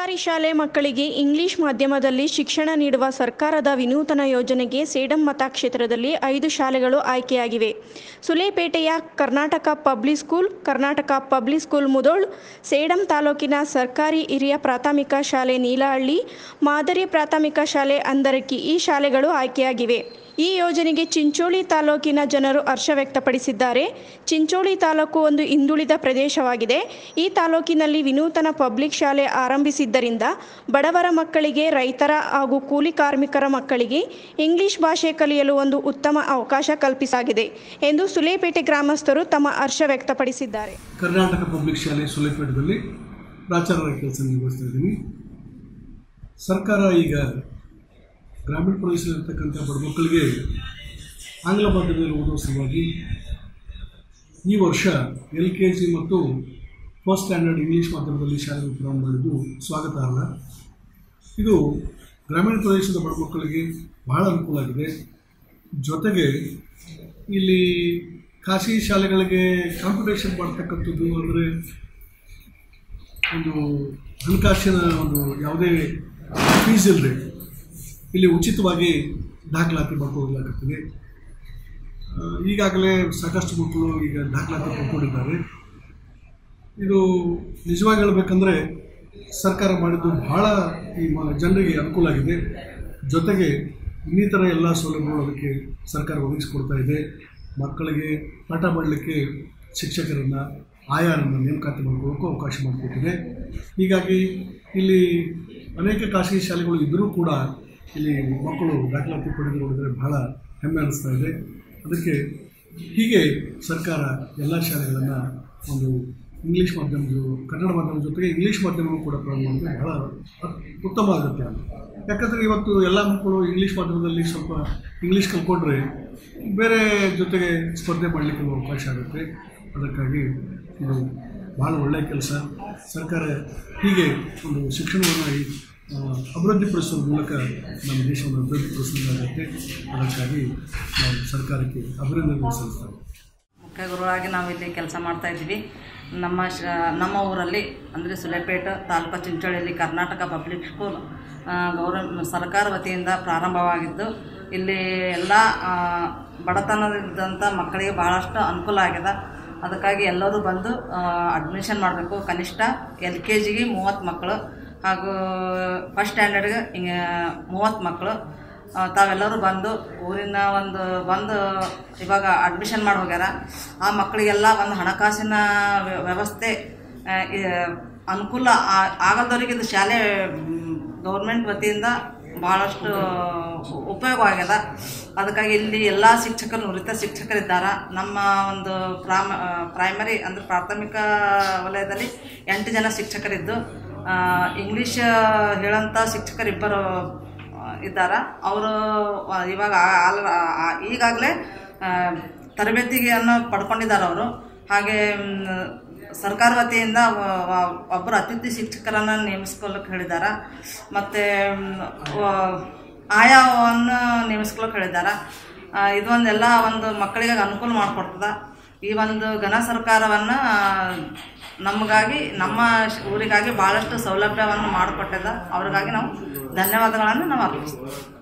ಸರ್ಕಾರಿ ಶಾಲೆ ಮಕ್ಕಳಿಗೆ ಇಂಗ್ಲಿಷ್ ಮಾಧ್ಯಮದಲ್ಲಿ ಶಿಕ್ಷಣ ನೀಡುವ ಸರ್ಕಾರದ ವಿನೂತನ ಯೋಜನೆಗೆ ಸೇಡಂ ಮತಕ್ಷೇತ್ರದಲ್ಲಿ ಐದು ಶಾಲೆಗಳು ಆಯ್ಕೆಯಾಗಿವೆ ಸುಲೇಪೇಟೆಯ Karnataka public school Karnataka public school Mudhol Sedam ತಾಲೂಕಿನ ಸರ್ಕಾರಿ ಹಿರಿಯ ಪ್ರಾಥಮಿಕ ಶಾಲೆ ನೀಲಹಳ್ಳಿ ಮಾದರಿ ಪ್ರಾಥಮಿಕ ಶಾಲೆ ಅಂದರಕ್ಕಿ ಈ ಶಾಲೆಗಳು ಆಯ್ಕೆಯಾಗಿವೆ ಈ ಯೋಜನೆಗೆ ಚಿಂಚೋಳಿ ತಾಲೂಕಿನ ಜನರು ಹರ್ಷ ವ್ಯಕ್ತಪಡಿಸಿದ್ದಾರೆ ಚಿಂಚೋಳಿ ತಾಲೂಕು ಒಂದು ಹಿಂದುಳಿದ ಪ್ರದೇಶವಾಗಿದೆ ಈ ತಾಲೂಕಿನಲ್ಲಿ ವಿನೂತನ ಪಬ್ಲಿಕ್ ಶಾಲೆ ಆರಂಭಿಸಿದ್ದರಿಂದ ಬಡವರ ಮಕ್ಕಳಿಗೆ ರೈತರ ಹಾಗೂ ಕೂಲಿ ಕಾರ್ಮಿಕರ ಮಕ್ಕಳಿಗೆ ಇಂಗ್ಲಿಷ್ ಭಾಷೆ ಕಲಿಯಲು ಒಂದು ಉತ್ತಮ ಅವಕಾಶ ಕಲ್ಪಿಸಲಾಗಿದೆ ಎಂದು ಸುಲೇಪೇಟೆ ಗ್ರಾಮಸ್ಥರು ತಮ್ಮ ಹರ್ಷ ವ್ಯಕ್ತಪಡಿಸಿದ್ದಾರೆ ಕರ್ನಾಟಕ ಪಬ್ಲಿಕ್ ಶಾಲೆ ಸುಲೇಪೇಟದಲ್ಲಿ ಪ್ರಾಚಾರ್ಯರ ಕೆಲಸ ನಿರ್ವಹಿಸ್ತಾ ಇದ್ದೀನಿ ಸರ್ಕಾರ ಈಗ ಗ್ರಾಮೀಣ ಪ್ರದೇಶದಲ್ಲಿರ್ತಕ್ಕಂಥ ಬಡ ಮಕ್ಕಳಿಗೆ ಆಂಗ್ಲ ಮಾಧ್ಯಮದಲ್ಲಿ ಓದುವ ಸಲುವಾಗಿ ಈ ವರ್ಷ ಎಲ್ ಕೆ ಜಿ ಮತ್ತು ಫಸ್ಟ್ ಸ್ಟ್ಯಾಂಡರ್ಡ್ ಇಂಗ್ಲೀಷ್ ಮಾಧ್ಯಮದಲ್ಲಿ ಶಾಲೆಗಳು ಪ್ರಾರಂಭ ಮಾಡಿದ್ದು ಸ್ವಾಗತಾರ್ಹ ಇದು ಗ್ರಾಮೀಣ ಪ್ರದೇಶದ ಬಡ ಮಕ್ಕಳಿಗೆ ಬಹಳ ಅನುಕೂಲ ಆಗಿದೆ ಜೊತೆಗೆ ಇಲ್ಲಿ ಖಾಸಗಿ ಶಾಲೆಗಳಿಗೆ ಕಾಂಪಿಟೇಷನ್ ಮಾಡ್ತಕ್ಕಂಥದ್ದು ಅಂದರೆ ಒಂದು ಹಣಕಾಸಿನ ಒಂದು ಯಾವುದೇ ಫೀಸ್ ಇಲ್ಲದೆ ಇಲ್ಲಿ ಉಚಿತವಾಗಿ ದಾಖಲಾತಿ ಮಾಡ್ಕೊಳ್ಳಲಾಗುತ್ತದೆ ಆ, ಈಗಾಗಲೇ ಸಾಕಷ್ಟು ಮಕ್ಕಳು ಈಗ ದಾಖಲಾತಿ ಪಡ್ಕೊಂಡಿದ್ದಾರೆ ಇದು ನಿಜವಾಗಿ ಹೇಳಬೇಕಂದ್ರೆ ಸರ್ಕಾರ ಮಾಡಿದ್ದು ಬಹಳ ಈ ಮ- ಜನರಿಗೆ ಅನುಕೂಲ ಆಗಿದೆ ಜೊತೆಗೆ ಇನ್ನಿತರ ಎಲ್ಲ ಸೌಲಭ್ಯಗಳು ಅದಕ್ಕೆ ಸರ್ಕಾರ ಒದಗಿಸಿಕೊಡ್ತಾ ಇದೆ ಮಕ್ಕಳಿಗೆ ಪಾಠ ಮಾಡಲಿಕ್ಕೆ ಶಿಕ್ಷಕರನ್ನು ಆಯಾರನ್ನು ನೇಮಕಾತಿ ಮಾಡ್ಕೊಳ್ಳೋಕ್ಕೂ ಅವಕಾಶ ಮಾಡಿಕೊಟ್ಟಿದೆ ಹೀಗಾಗಿ ಇಲ್ಲಿ ಅನೇಕ ಖಾಸಗಿ ಶಾಲೆಗಳು ಇದ್ದರೂ ಕೂಡ ಇಲ್ಲಿ ಮಕ್ಕಳು ದಾಖಲಾತಿ ಪಡೆದು ನೋಡಿದರೆ ಬಹಳ ಹೆಮ್ಮೆ ಅನ್ನಿಸ್ತಾ ಇದೆ ಅದಕ್ಕೆ ಹೀಗೆ ಸರ್ಕಾರ ಎಲ್ಲ ಶಾಲೆಗಳನ್ನು ಒಂದು ಇಂಗ್ಲೀಷ್ ಮಾಧ್ಯಮದ ಕನ್ನಡ ಮಾಧ್ಯಮದ ಜೊತೆಗೆ ಇಂಗ್ಲೀಷ್ ಮಾಧ್ಯಮವೂ ಕೂಡ ಪ್ರಾರಂಭ ಮಾಡಿದ್ರೆ ಬಹಳ ಉತ್ತಮ ಆಗುತ್ತೆ ಯಾಕಂದರೆ ಇವತ್ತು ಎಲ್ಲ ಮಕ್ಕಳು ಇಂಗ್ಲೀಷ್ ಮಾಧ್ಯಮದಲ್ಲಿ ಸ್ವಲ್ಪ ಇಂಗ್ಲೀಷ್ ಕಲ್ತ್ಕೊಂಡ್ರೆ ಬೇರೆ ಜೊತೆಗೆ ಸ್ಪರ್ಧೆ ಮಾಡಲಿಕ್ಕೆ ಅವಕಾಶ ಆಗುತ್ತೆ ಅದಕ್ಕಾಗಿ ಇದು ಭಾಳ ಒಳ್ಳೆಯ ಕೆಲಸ ಸರ್ಕಾರ ಹೀಗೆ ಒಂದು ಶಿಕ್ಷಣವನ್ನು ಈ, ಆ, ಅಭಿವೃದ್ಧಿಪಡಿಸುವ ಮೂಲಕ ನಮ್ಮ ದೇಶವನ್ನು ಅಭಿವೃದ್ಧಿಪಡಿಸೋದಾಗುತ್ತೆ ಅದಕ್ಕಾಗಿ ನಾವು ಸರ್ಕಾರಕ್ಕೆ ಅಭಿನಂದನೆ ಸಲ್ಲಿಸ್ತೇವೆ ಮುಖ್ಯ ಗುರುಗಳಾಗಿ ನಾವು ಇಲ್ಲಿ ಕೆಲಸ ಮಾಡ್ತಾ ಇದ್ದೀವಿ ನಮ್ಮ ಶ ನಮ್ಮ ಊರಲ್ಲಿ ಅಂದರೆ ಸುಲೇಪೇಟ ತಾಲೂಕು ಚಿಂಚೋಳಿಯಲ್ಲಿ ಕರ್ನಾಟಕ ಪಬ್ಲಿಕ್ ಸ್ಕೂಲ್ ಗೌರ್ಮೆಂಟ್ ಸರ್ಕಾರ ವತಿಯಿಂದ ಪ್ರಾರಂಭವಾಗಿದ್ದು ಇಲ್ಲಿ ಎಲ್ಲ ಆ, ಬಡತನದಿದ್ದಂಥ ಮಕ್ಕಳಿಗೆ ಭಾಳಷ್ಟು ಅನುಕೂಲ ಆಗಿದೆ ಅದಕ್ಕಾಗಿ ಎಲ್ಲರೂ ಬಂದು ಅಡ್ಮಿಷನ್ ಮಾಡಬೇಕು ಕನಿಷ್ಠ ಎಲ್ ಕೆ ಜಿಗೆ ಮೂವತ್ತು ಮಕ್ಕಳು ಹಾಗೂ ಫಸ್ಟ್ ಸ್ಟ್ಯಾಂಡರ್ಡ್ಗೆ ಹಿಂಗೆ ಮೂವತ್ತು ಮಕ್ಕಳು ಆ, ತಾವೆಲ್ಲರೂ ಬಂದು ಊರಿನ ಒಂದು ಬಂದು ಇವಾಗ ಅಡ್ಮಿಷನ್ ಮಾಡಿ ಹೋಗ್ಯಾರ ಆ ಮಕ್ಕಳಿಗೆಲ್ಲ ಒಂದು ಹಣಕಾಸಿನ ವ್ಯ- ವ್ಯವಸ್ಥೆ ಆ, ಈ ಅನುಕೂಲ ಆ- ಆಗದವರಿಗೆ ಇದು ಶಾಲೆ ಗೌರ್ಮೆಂಟ್ ವತಿಯಿಂದ ಭಾಳಷ್ಟು ಉಪಯೋಗವಾಗ್ಯದ ಅದಕ್ಕಾಗಿ ಇಲ್ಲಿ ಎಲ್ಲ ಶಿಕ್ಷಕರು ನುರಿತ ಶಿಕ್ಷಕರಿದ್ದಾರೆ ನಮ್ಮ ಒಂದು ಪ್ರಾಮ ಪ್ರೈಮರಿ ಅಂದರೆ ಪ್ರಾಥಮಿಕ ವಲಯದಲ್ಲಿ ಎಂಟು ಜನ ಶಿಕ್ಷಕರಿದ್ದು ಆ, ಇಂಗ್ಲೀಷ್ ಹೇಳೋಂಥ ಶಿಕ್ಷಕರಿಬ್ಬರು ಇದ್ದಾರೆ ಅವರು ಇವಾಗ ಆಲ್ ಈಗಾಗಲೇ ತರಬೇತಿಯನ್ನು ಪಡ್ಕೊಂಡಿದ್ದಾರೆ ಅವರು ಹಾಗೆ ಮ್, ಸರ್ಕಾರ ವತಿಯಿಂದ ವ- ವ- ಒಬ್ಬರು ಅತಿಥಿ ಶಿಕ್ಷಕರನ್ನು ನೇಮಿಸ್ಕೊಳ್ಳೋಕೆ ಹೇಳಿದ್ದಾರೆ ಮತ್ತು ಆಯಾವನ್ನು ನೇಮಿಸ್ಕೊಳ್ಳೋಕೆ ಹೇಳಿದ್ದಾರೆ ಆ, ಇದೊಂದೆಲ್ಲ ಒಂದು ಮಕ್ಕಳಿಗೆ ಅನುಕೂಲ ಮಾಡಿಕೊಡ್ತದೆ ಈ ಒಂದು ಘನ ಸರ್ಕಾರವನ್ನು ನಮಗಾಗಿ ನಮ್ಮ ಶ- ಊರಿಗಾಗಿ ಭಾಳಷ್ಟು ಸೌಲಭ್ಯವನ್ನು ಮಾಡಿಕೊಟ್ಟಿದೆ ಅವ್ರಿಗಾಗಿ ನಾವು ಧನ್ಯವಾದಗಳನ್ನು ನಾವು ಅರ್ಪಿಸ್ತೀವಿ